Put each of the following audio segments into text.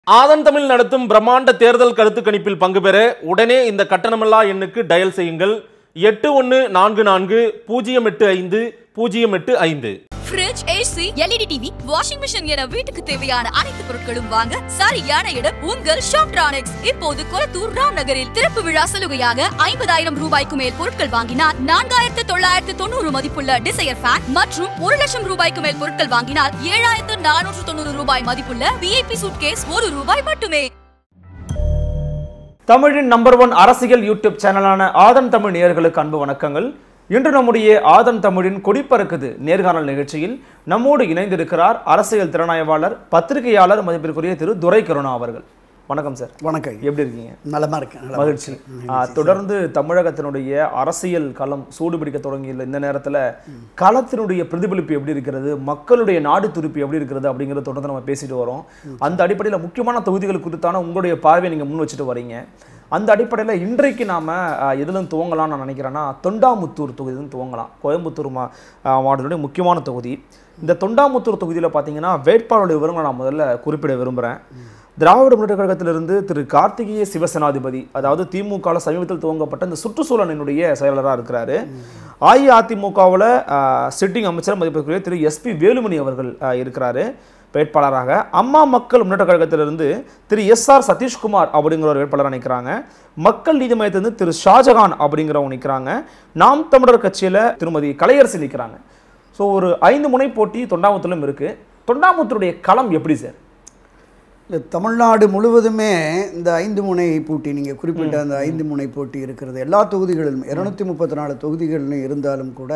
ஆதன் தமிழ் நடத்தும் பிரம்மாண்ட தேர்தல் கருத்து கணிப்பில் பங்கு பெற உடனே இந்த கட்டணமில்லா எண்ணுக்கு டயல் செய்யுங்கள் எட்டு ஒன்று நான்கு நான்கு பூஜ்ஜியம் எட்டு ஐந்து பூஜ்ஜியம் எட்டு ஐந்து fridge AC LED TV washing machine என வீட்டுக்கு தேவையான அனைத்து பொருட்களும் வாங்க சரியான இடம் உங்கள் ஷாப்ட்ரானிக்ஸ் இப்போது கொளத்தூர் ராம் நகரில் திறப்பு விழா சலுகையாக ஐம்பதாயிரம் ரூபாய்க்கு மேல் பொருட்கள் வாங்கினால் நான்காயிரத்து தொள்ளாயிரத்து தொண்ணூறு மதிப்புள்ள டிசையர் ஃபேன் மற்றும் ஒரு லட்சம் ரூபாய்க்கு மேல் பொருட்கள் வாங்கினால் ஏழாயிரத்து நானூற்று தொண்ணூறு ரூபாய் மதிப்புள்ள விஐபி சூட்கேஸ் ஒரு ரூபாய் மட்டுமே தமிழின் நம்பர் ஒன் அரசியல் யூடியூப் சேனலான ஆதன் தமிழ் நேயர்களுக்கு அன்பு வணக்கங்கள் இன்று நம்முடைய ஆதன் தமிழின் கொடிப்பறக்குது நேர்காணல் நிகழ்ச்சியில் நம்மோடு இணைந்திருக்கிறார் அரசியல் திறனாய்வாளர் பத்திரிகையாளர் மதிப்பிற்குரிய திரு துரை கருணா அவர்கள் வணக்கம் சார் வணக்கம் எப்படி இருக்கீங்க நலமா இருக்கேன் நலமா மகிழ்ச்சி இருக்கேன். ஆ, தொடர்ந்து தமிழகத்தினுடைய அரசியல் களம் சூடுபிடிக்க தொடங்கியுள்ள இந்த நேரத்துல களத்தினுடைய பிரதிபலிப்பு எப்படி இருக்கிறது மக்களுடைய நாடு துருப்பு எப்படி இருக்கிறது அப்படிங்கறத தொடர்ந்து நம்ம பேசிட்டு வரோம் அந்த அடிப்படையில முக்கியமான தொகுதிகள் குறித்தான உங்களுடைய பார்வையை நீங்க முன் வச்சுட்டு வரீங்க அந்த அடிப்படையில இன்றைக்கு நாம ஆ, எதுல துவங்கலாம்னு நான் நினைக்கிறேன்னா தொண்டாமுத்தூர் தொகுதியிலும் துவங்கலாம் கோயம்புத்தூர் மா ஆ, மாவட்டத்துடைய முக்கியமான தொகுதி இந்த தொண்டாமுத்தூர் தொகுதியில பாத்தீங்கன்னா வேட்பாளருடைய விவரங்களை நான் முதல்ல குறிப்பிட விரும்புறேன் திராவிட முன்னேற்ற கழகத்திலிருந்து திரு கார்த்திகேய சிவசேனாதிபதி அதாவது திமுக சமீபத்தில் துவங்கப்பட்ட இந்த சுற்றுச்சூழலினுடைய செயலராக இருக்கிறாரு அஇஅதிமுகவில் சிட்டிங் அமைச்சர் மதிப்பிற்குரிய திரு எஸ்பி வேலுமணி அவர்கள் ஆஹ், இருக்கிறாரு வேட்பாளராக அம்மா மக்கள் முன்னேற்ற கழகத்திலிருந்து திரு எஸ் ஆர் சதீஷ்குமார் அப்படிங்கிற ஒரு வேட்பாளராக நிற்கிறாங்க மக்கள் நீதி மையத்திலிருந்து திரு ஷாஜகான் அப்படிங்கிறவங்க நிற்கிறாங்க நாம் தமிழர் கட்சியில் திருமதி கலையரசி நிற்கிறாங்க ஸோ ஒரு ஐந்து முனை போட்டி தொண்டாமுத்தூர்லையும் இருக்கு தொண்டாமுத்தூருடைய களம் எப்படி சார் இந்த தமிழ்நாடு முழுவதுமே இந்த ஐந்து முனை போட்டி நீங்கள் குறிப்பிட்ட அந்த ஐந்து முனை போட்டி இருக்கிறது எல்லா தொகுதிகளிலும் இருநூத்தி முப்பத்தி நாலு தொகுதிகளிலும் இருந்தாலும் கூட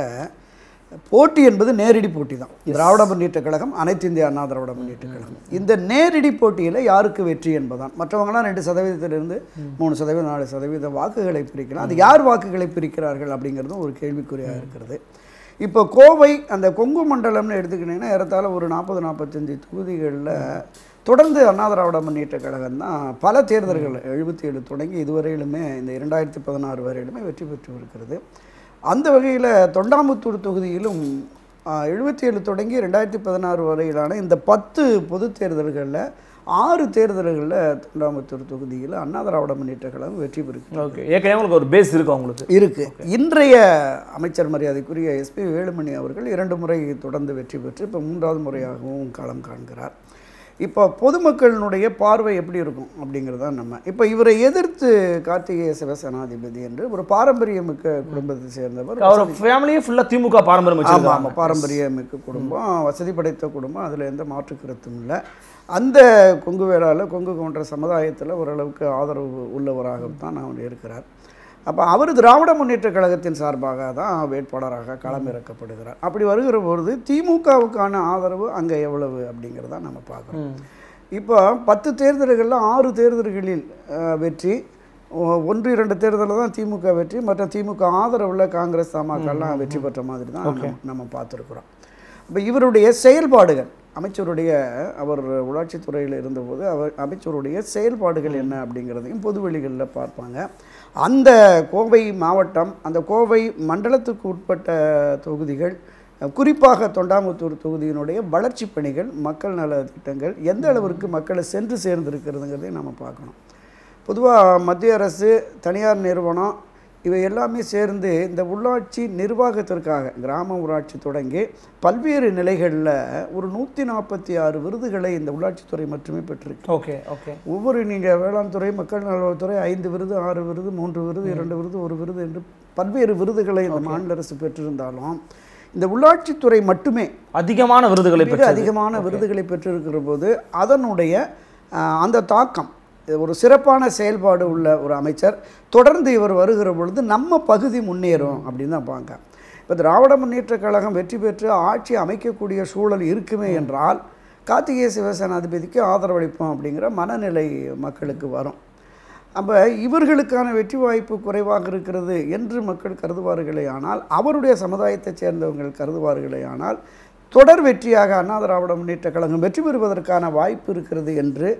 போட்டி என்பது நேரடி போட்டி தான் திராவிட முன்னேற்ற கழகம் அனைத்து இந்திய அண்ணா திராவிட முன்னேற்ற கழகம் இந்த நேரடி போட்டியில் யாருக்கு வெற்றி என்பதுதான் மற்றவங்களாம் ரெண்டு சதவீதத்திலிருந்து மூணு சதவீதம் நாலு சதவீத வாக்குகளை பிரிக்கலாம் அது யார் வாக்குகளை பிரிக்கிறார்கள் அப்படிங்கிறதும் ஒரு கேள்விக்குறியாக இருக்கிறது இப்போ கோவை அந்த கொங்கு மண்டலம்னு எடுத்துக்கிட்டிங்கன்னா ஏறத்தாழ ஒரு நாற்பது நாற்பத்தஞ்சு தொகுதிகளில் தொடர்ந்து அண்ணா திராவிட முன்னேற்ற கழகம் தான் பல தேர்தல்கள் எழுபத்தி ஏழு தொடங்கி இதுவரையிலுமே இந்த இரண்டாயிரத்தி பதினாறு வரையிலுமே வெற்றி பெற்று இருக்கிறது அந்த வகையில் தொண்டாமுத்தூர் தொகுதியிலும் எழுபத்தி ஏழு தொடங்கி ரெண்டாயிரத்தி பதினாறு வரையிலான இந்த பத்து பொது தேர்தல்களில் ஆறு தேர்தல்களில் தொண்டாமுத்தூர் தொகுதியில் அண்ணா திராவிட முன்னேற்ற கழகம் வெற்றி பெறுகிறது ஓகே ஏற்கனவே உங்களுக்கு ஒரு பேஸ் இருக்கு உங்களுக்கு இருக்கு இன்றைய அமைச்சர் மரியாதைக்குரிய எஸ்பி வேலுமணி அவர்கள் இரண்டு முறை தொடர்ந்து வெற்றி பெற்று இப்போ மூன்றாவது முறையாகவும் களம் காண்கிறார் இப்போ பொதுமக்களினுடைய பார்வை எப்படி இருக்கும் அப்படிங்கிறதா நம்ம இப்போ இவரை எதிர்த்து கார்த்திகேய சிவசேனாதிபதி என்று ஒரு பாரம்பரியமிக்க குடும்பத்தை சேர்ந்தவர் அவர் ஃபேமிலியே ஃபுல்லா திமுக பாரம்பரியம் ஆமாம் வச்சிருக்காங்க ஆமாம் பாரம்பரியமிக்க குடும்பம் வசதி படைத்த குடும்பம் அதில் எந்த மாற்று கருத்தும் இல்லை அந்த கொங்கு வேளாவில் கொங்கு போன்ற சமுதாயத்தில் ஓரளவுக்கு ஆதரவு உள்ளவராகத்தான் அவர் இருக்கிறார் அப்போ அவர் திராவிட முன்னேற்ற கழகத்தின் சார்பாக தான் வேட்பாளராக களமிறக்கப்படுகிறார் அப்படி வருகிற பொழுது திமுகவுக்கான ஆதரவு அங்கே எவ்வளவு அப்படிங்கிறத நம்ம பார்க்கணும் இப்போ பத்து தேர்தல்களில் ஆறு தேர்தல்களில் அஹ், வெற்றி ஒ- ஒன்று இரண்டு தேர்தலில் தான் திமுக வெற்றி மற்ற திமுக ஆதரவுள்ள காங்கிரஸ் தமாகலாம் வெற்றி பெற்ற மாதிரி தான் நம்ம- நம்ம பார்த்துருக்குறோம் இப்போ இவருடைய செயல்பாடுகள் அமைச்சருடைய அவர் உள்ளாட்சித்துறையில் இருந்தபோது அவர் அமைச்சருடைய செயல்பாடுகள் என்ன அப்படிங்கிறதையும் பொதுவெளிகளில் பார்ப்பாங்க அந்த கோவை மாவட்டம் அந்த கோவை மண்டலத்துக்கு உட்பட்ட தொகுதிகள் குறிப்பாக தொண்டாமுத்தூர் தொகுதியினுடைய வளர்ச்சிப் பணிகள் மக்கள் நல திட்டங்கள் எந்த அளவிற்கு மக்களை சென்று சேர்ந்திருக்கிறதுங்கிறதையும் நம்ம பார்க்கணும் பொதுவாக மத்திய அரசு தனியார் நிறுவனம் இவை எல்லாமே சேர்ந்து இந்த உள்ளாட்சி நிர்வாகத்திற்காக கிராம ஊராட்சி தொடங்கி பல்வேறு நிலைகளில் ஒரு நூற்றி நாற்பத்தி ஆறு விருதுகளை இந்த உள்ளாட்சித்துறை மட்டுமே பெற்றிருக்கு ஓகே ஓகே ஒவ்வொரு நீங்கள் வேளாண் துறை மக்கள் நலத்துறை ஐந்து விருது ஆறு விருது மூன்று விருது இரண்டு விருது ஒரு விருது என்று பல்வேறு விருதுகளை இந்த மாநில அரசு பெற்றிருந்தாலும் இந்த உள்ளாட்சித்துறை மட்டுமே அதிகமான விருதுகளை மிக பெற்றது அதிகமான விருதுகளை பெற்றிருக்கிற போது அதனுடைய ஆஹ், அந்த தாக்கம் இது ஒரு சிறப்பான செயல்பாடு உள்ள ஒரு அமைச்சர் தொடர்ந்து இவர் வருகிற பொழுது நம்ம பகுதி முன்னேறும் அப்படின்னு தான் பார்க்க இப்போ திராவிட முன்னேற்றக் கழகம் வெற்றி பெற்று ஆட்சி அமைக்கக்கூடிய சூழல் இருக்குமே என்றால் கார்த்திகேய சிவசேனாதிபதிக்கு ஆதரவளிப்போம் அப்படிங்கிற மனநிலை மக்களுக்கு வரும் அப்போ இவர்களுக்கான வெற்றி வாய்ப்பு குறைவாக இருக்கிறது என்று மக்கள் கருதுவார்களே ஆனால் அவருடைய சமுதாயத்தைச் சேர்ந்தவர்கள் கருதுவார்களே ஆனால் தொடர் வெற்றியாக அண்ணா திராவிட முன்னேற்ற கழகம் வெற்றி பெறுவதற்கான வாய்ப்பு இருக்கிறது என்று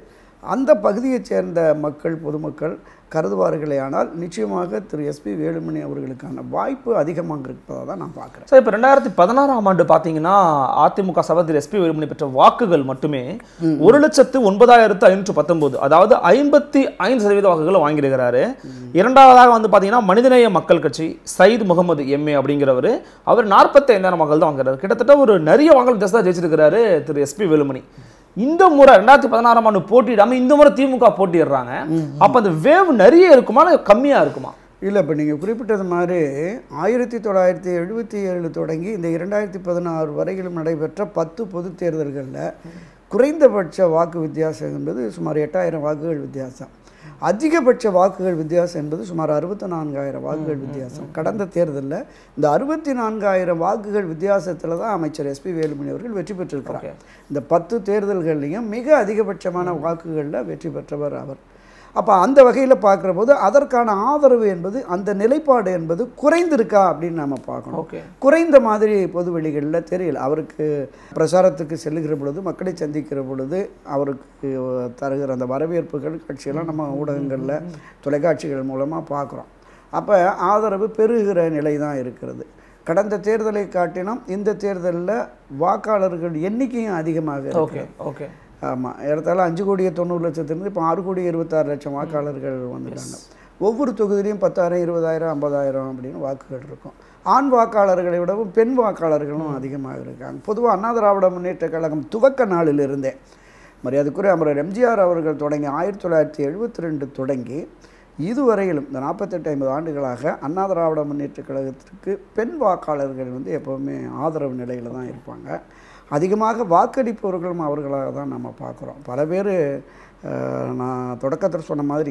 அந்த பகுதியைச் சேர்ந்த மக்கள் பொதுமக்கள் கருதுவார்களே ஆனால் நிச்சயமாக திரு எஸ்பி வேலுமணி அவர்களுக்கான வாய்ப்பு அதிகமாக இருப்பதாக தான் நான் பார்க்குறேன் சார் இப்போ ரெண்டாயிரத்தி பதினாறாம் ஆண்டு பார்த்தீங்கன்னா அதிமுக சபத்தில் எஸ்பி வேலுமணி பெற்ற வாக்குகள் மட்டுமே ஒரு லட்சத்து ஒன்பதாயிரத்து ஐநூற்று பத்தொன்பது அதாவது ஐம்பத்தி ஐந்து சதவீத வாக்குகளை வாங்கியிருக்கிறாரு இரண்டாவதாக வந்து பார்த்தீங்கன்னா மனிதநேய மக்கள் கட்சி சயீத் முகமது எம்ஏ அப்படிங்கிறவர் அவர் நாற்பத்தி ஐந்தாயிரம் வாக்குகள் தான் வாங்குறாரு கிட்டத்தட்ட ஒரு நிறைய வாக்குகள் வித்தியாசம் தான் ஜெயிச்சிருக்கிறாரு திரு எஸ்பி வேலுமணி இந்த முறை ரெண்டாயிரத்தி பதினாறாம் ஆண்டு போட்டியிடாம இந்த முறை திமுக போட்டிடுறாங்க அப்ப அந்த வேவ் நிறைய இருக்குமா இல்ல கம்மியா இருக்குமா இல்லை இப்போ நீங்கள் குறிப்பிட்டது மாதிரி ஆயிரத்தி தொள்ளாயிரத்தி எழுபத்தி ஏழு தொடங்கி இந்த இரண்டாயிரத்தி பதினாறு வரையிலும் நடைபெற்ற பத்து பொது தேர்தல்களில் குறைந்தபட்ச வாக்கு வித்தியாசம் என்பது சுமார் எட்டாயிரம் வாக்குகள் வித்தியாசம் அதிகபட்ச வாக்குகள் வித்தியாசம் என்பது சுமார் அறுபத்தி நான்காயிரம் வாக்குகள் வித்தியாசம் கடந்த தேர்தலில் இந்த அறுபத்தி நான்காயிரம் வாக்குகள் வித்தியாசத்தில் தான் அமைச்சர் எஸ்பி வேலுமணி அவர்கள் வெற்றி பெற்றிருக்கிறார் இந்த பத்து தேர்தல்கள்லையும் மிக அதிகபட்சமான வாக்குகளில் வெற்றி பெற்றவர் அவர் அப்போ அந்த வகையில் பார்க்குற போது அதற்கான ஆதரவு என்பது அந்த நிலைப்பாடு என்பது குறைந்திருக்கா அப்படின்னு நம்ம பார்க்கணும் ஓகே குறைந்த மாதிரி பொது வெளிகளில் தெரியல அவருக்கு பிரச்சாரத்துக்கு செல்லுகிற பொழுது மக்களை சந்திக்கிற பொழுது அவருக்கு தருகிற அந்த வரவேற்புகள் காட்சியெல்லாம் நம்ம ஊடகங்களில் தொலைக்காட்சிகள் மூலமாக பார்க்குறோம் அப்போ ஆதரவு பெருகிற நிலை தான் இருக்கிறது கடந்த தேர்தலை காட்டிலும் இந்த தேர்தலில் வாக்காளர்கள் எண்ணிக்கையும் அதிகமாக இருக்கு. ஓகே ஓகே ஆமாம் ஏறத்தாழ அஞ்சு கோடியே தொண்ணூறு லட்சத்துலேருந்து இப்போ ஆறு கோடி இருபத்தாறு லட்சம் வாக்காளர்கள் வந்துட்டாங்க ஒவ்வொரு தொகுதியிலையும் பத்தாயிரம் இருபதாயிரம் ஐம்பதாயிரம் அப்படின்னு வாக்குகள் இருக்கும் ஆண் வாக்காளர்களை விடவும் பெண் வாக்காளர்களும் அதிகமாக இருக்காங்க பொதுவாக அண்ணா திராவிட முன்னேற்ற கழகம் துவக்க நாளிலிருந்தே மரியாதைக்குரிய அமரர் எம்ஜிஆர் அவர்கள் தொடங்கி ஆயிரத்தி தொள்ளாயிரத்தி எழுபத்தி ரெண்டு தொடங்கி இதுவரையிலும் இந்த நாற்பத்தெட்டு ஐம்பது ஆண்டுகளாக அண்ணா திராவிட முன்னேற்ற கழகத்திற்கு பெண் வாக்காளர்கள் வந்து எப்போவுமே ஆதரவு நிலையில் தான் இருப்பாங்க அதிகமாக வாக்களிப்பவர்களும் அவர்களாக தான் நம்ம பார்க்குறோம் பல பேர் நான் தொடக்கத்தில் சொன்ன மாதிரி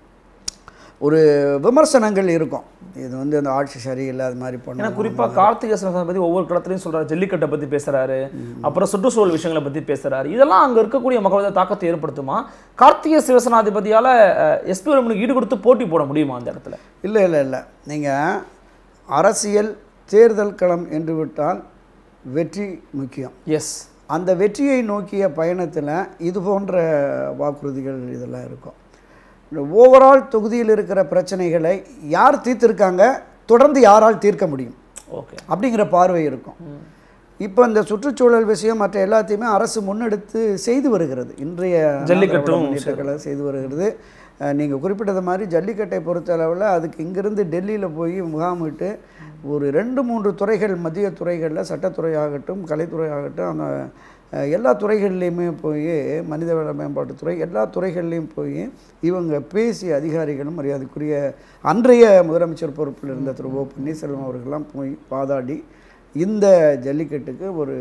ஒரு விமர்சனங்கள் இருக்கும் இது வந்து அந்த ஆட்சி சரியில்லை அது மாதிரி ஏன்னா பண்ணணும் குறிப்பா கார்த்திகை சிவசனை பத்தி ஒவ்வொரு இடத்துலையும் சொல்றாரு ஜல்லிக்கட்டை பத்தி பேசுறாரு அப்புறம் சுற்றுச்சூழல் விஷயங்களை பத்தி பேசுறாரு இதெல்லாம் அங்க இருக்கக்கூடிய மக்கள் வந்து தாக்கத்தை ஏற்படுத்துமா கார்த்திகை சிவசனாதிபதியால எஸ்பி வேலுமணிக்கு ஈடு கொடுத்து போட்டி போட முடியுமா அந்த இடத்துல இல்லை இல்லை இல்லை நீங்கள் அரசியல் தேர்தல் களம் என்று விட்டால் வெற்றி முக்கியம் எஸ் அந்த வெற்றியை நோக்கிய பயணத்தில் இது போன்ற வாக்குறுதிகள் இதெல்லாம் இருக்கும் இந்த ஓவரால் தொகுதியில் இருக்கிற பிரச்சனைகளை யார் தீர்த்திருக்காங்க தொடர்ந்து யாரால் தீர்க்க முடியும் ஓகே அப்படிங்கிற பார்வை இருக்கும் இப்போ இந்த சுற்றுச்சூழல் விஷயம் மற்ற எல்லாத்தையுமே அரசு முன்னெடுத்து செய்து வருகிறது இன்றைய ஜல்லிக்கட்டும் முன்னேற்ற கழகம் செய்து வருகிறது நீங்கள் குறிப்பிட்டது மாதிரி ஜல்லிக்கட்டை பொறுத்த அளவில் அதுக்கு இங்கிருந்து டெல்லியில் போய் முகாமிட்டு ஒரு ரெண்டு மூன்று துறைகள் மத்திய துறைகளில் சட்டத்துறை ஆகட்டும் கலைத்துறை ஆகட்டும் அந்த அஹ், எல்லா துறைகள்லையுமே போய் மனிதவள மேம்பாட்டுத்துறை எல்லா துறைகள்லையும் போய் இவங்க பேசி அதிகாரிகளும் மரியாதைக்குரிய அன்றைய முதலமைச்சர் பொறுப்பில் இருந்த திரு ஓ பன்னீர்செல்வம் அவர்கள்லாம் போய் பாதாடி இந்த ஜல்லிக்கட்டுக்கு ஒரு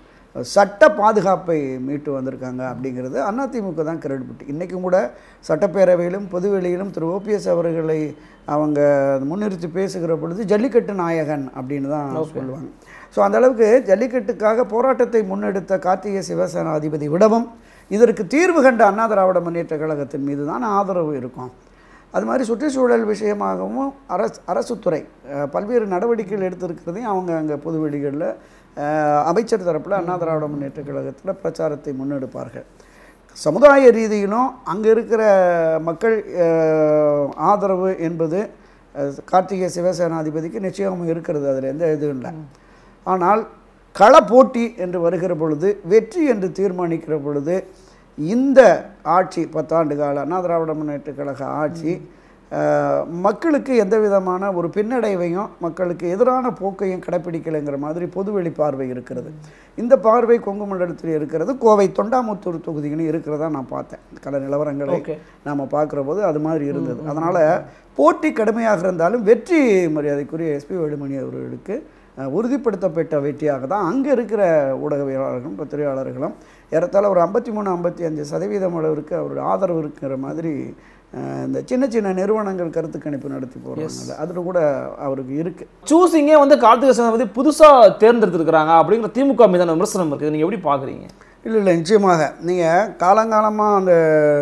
சட்ட பாதுகாப்பை மீட்டு வந்திருக்காங்க அப்படிங்கிறது அதிமுக தான் கிரெடிபிலிட்டி இன்றைக்கும் கூட சட்டப்பேரவையிலும் பொதுவெளியிலும் திரு ஓபிஎஸ் அவர்களை அவங்க முன்னிறுத்தி பேசுகிற பொழுது ஜல்லிக்கட்டு நாயகன் அப்படின்னு தான் சொல்லுவாங்க ஸோ அந்த அளவுக்கு ஜல்லிக்கட்டுக்காக போராட்டத்தை முன்னெடுத்த கார்த்திகை சிவசேனாதிபதி விடவும் இதற்கு தீர்வு கண்ட அண்ணா திராவிட முன்னேற்ற கழகத்தின் மீது தான் ஆதரவு இருக்கும் அது மாதிரி சுற்றுச்சூழல் விஷயமாகவும் அரசு அரசுத்துறை அஹ், பல்வேறு நடவடிக்கைகள் எடுத்திருக்கிறதையும் அவங்க அங்கே பொதுவெளிகளில் அமைச்சர் தரப்பில் அண்ணா திராவிட முன்னேற்ற கழகத்தில் பிரச்சாரத்தை முன்னெடுப்பார்கள் சமுதாய ரீதியிலும் அங்கே இருக்கிற மக்கள் அஹ், ஆதரவு என்பது அஹ், கார்த்திகை சிவசேனாதிபதிக்கு நிச்சயம் இருக்கிறது அதில் எந்த இதுவும் இல்லை ஆனால் கள போட்டி என்று வருகிற பொழுது வெற்றி என்று தீர்மானிக்கிற பொழுது இந்த ஆட்சி பத்தாண்டு கால அண்ணா திராவிட முன்னேற்ற கழக ஆட்சி அஹ், மக்களுக்கு எந்த விதமான ஒரு பின்னடைவையும் மக்களுக்கு எதிரான போக்கையும் கடைப்பிடிக்கலைங்கிற மாதிரி பொதுவெளி பார்வை இருக்கிறது இந்த பார்வை கொங்கு மண்டலத்தில் இருக்கிறது கோவை தொண்டாமுத்தூர் தொகுதிகளும் இருக்கிறதா நான் பார்த்தேன் கள நிலவரங்களை ஓகே நாம் பார்க்குற போது அது மாதிரி இருந்தது அதனால் போட்டி கடுமையாக இருந்தாலும் வெற்றி மரியாதைக்குரிய எஸ்பி வேலுமணி அவர்களுக்கு அஹ், உறுதிப்படுத்தப்பட்ட வெற்றியாக தான் அங்கே இருக்கிற ஊடகவியலாளர்களும் பத்திரிகையாளர்களும் ஏறத்தாழ ஒரு ஐம்பத்தி மூணு ஐம்பத்தி அஞ்சு சதவீதம் அளவிற்கு அவர் ஆதரவு இருக்கிற மாதிரி அஹ், இந்த சின்ன சின்ன நிறுவனங்கள் கருத்து கணிப்பு நடத்தி போகிறாங்க அதில் கூட அவருக்கு இருக்குது சூசிங்கே வந்து கார்த்திகை சிவசனாதிபதி புதுசா தேர்ந்தெடுத்திருக்கிறாங்க அப்படிங்கிற திமுக மீதான விமர்சனம் இருக்குது நீங்க எப்படி பாக்குறீங்க இல்லை இல்லை நிச்சயமாக நீங்கள் காலங்காலமாக அந்த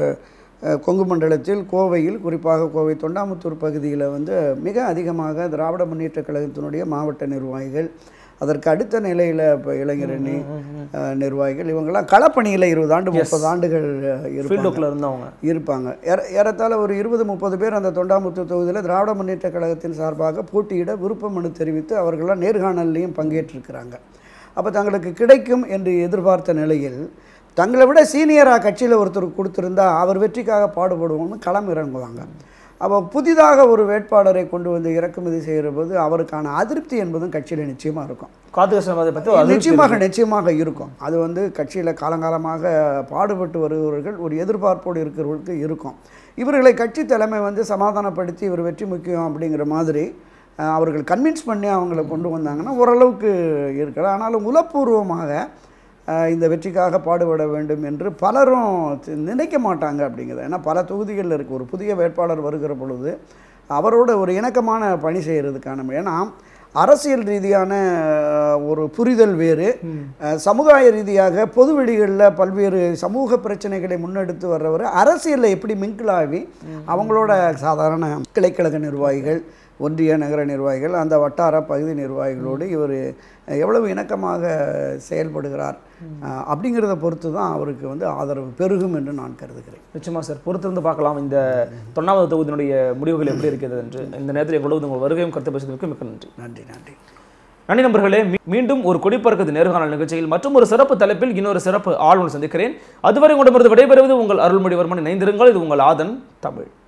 அஹ், கொங்கு மண்டலத்தில் கோவையில் குறிப்பாக கோவை தொண்டாமுத்தூர் பகுதியில் வந்து மிக அதிகமாக திராவிட முன்னேற்ற கழகத்தினுடைய மாவட்ட நிர்வாகிகள் அதற்கு அடுத்த நிலையில் இப்போ இளைஞரணி அஹ், நிர்வாகிகள் இவங்கெல்லாம் களப்பணியில் இருபது ஆண்டு முப்பது ஆண்டுகள் அஹ், ஃபீல்ட் இருப்பாங்க ஒர்க்கில் இருந்தவங்க இருப்பாங்க ஏற- ஏறத்தாழ ஒரு இருபது முப்பது பேர் அந்த தொண்டாமுத்தூர் தொகுதியில் திராவிட முன்னேற்ற கழகத்தின் சார்பாக போட்டியிட விருப்ப மனு தெரிவித்து அவர்கள்லாம் நேர்காணல்லையும் பங்கேற்றிருக்கிறாங்க அப்போ தங்களுக்கு கிடைக்கும் என்று எதிர்பார்த்த நிலையில் தங்களை விட சீனியராக கட்சியில் ஒருத்தர் கொடுத்துருந்தா அவர் வெற்றிக்காக பாடுபடுவோம்னு களம் இறங்குவாங்க அப்போ புதிதாக ஒரு வேட்பாளரை கொண்டு வந்து இறக்குமதி செய்கிற போது அவருக்கான அதிருப்தி என்பதும் கட்சியில் நிச்சயமாக இருக்கும் காத்து கஷ்டமாதை பற்றி ஒரு அதிருப்தி நிச்சயமாக நிச்சயமாக இருக்கும் அது வந்து கட்சியில் காலங்காலமாக பாடுபட்டு வருபவர்கள் ஒரு எதிர்பார்ப்போடு இருக்கிறவர்களுக்கு இருக்கும் இவர்களை கட்சி தலைமை வந்து சமாதானப்படுத்தி இவர் வெற்றி முக்கியம் அப்படிங்கிற மாதிரி அஹ், அவர்கள் கன்வின்ஸ் பண்ணி அவங்கள கொண்டு வந்தாங்கன்னா ஓரளவுக்கு இருக்கலாம் ஆனாலும் உளப்பூர்வமாக அஹ், இந்த வெற்றிக்காக பாடுபட வேண்டும் என்று பலரும் தி- நினைக்க மாட்டாங்க அப்படிங்கிறது ஏன்னா பல தொகுதிகளில் இருக்குது ஒரு புதிய வேட்பாளர் வருகிற பொழுது அவரோட ஒரு இணக்கமான பணி செய்கிறதுக்கான ஏன்னா அரசியல் ரீதியான அஹ், ஒரு புரிதல் வேறு அஹ், சமுதாய ரீதியாக பொது வெளிகளில் பல்வேறு சமூக பிரச்சனைகளை முன்னெடுத்து வர்றவர் அரசியலில் எப்படி மிங்கிளாகி அவங்களோட சாதாரண கிளைக்கழக நிர்வாகிகள் ஒன்றிய நகர நிர்வாகிகள் அந்த வட்டார பகுதி நிர்வாகிகளோடு இவர் எவ்வளவு இணக்கமாக செயல்படுகிறார் அஹ், அப்படிங்கிறத பொறுத்து தான் அவருக்கு வந்து ஆதரவு பெருகும் என்று நான் கருதுகிறேன் நிச்சயமா சார் பொறுத்திருந்து பார்க்கலாம் இந்த தொண்ணாவது தொகுதியினுடைய முடிவுகள் எப்படி இருக்கிறது என்று இந்த நேரத்தில் எங்களோடு உங்கள் வருகையும் கருத்து பேசுவதற்கு மிக்க நன்றி நன்றி நன்றி நன்றி நண்பர்களே மீ- மீண்டும் ஒரு கொடிப்பறக்குது நேர்காணல் நிகழ்ச்சியில் மற்றும் ஒரு சிறப்பு தலைப்பில் இன்னொரு சிறப்பு ஆளுநர் சந்திக்கிறேன் அதுவரை உங்களிடமிருந்து விடைபெறுவது உங்கள் அருள்மொழிவர்மன் இணைந்திருங்கள் இது உங்கள் ஆதன் தமிழ்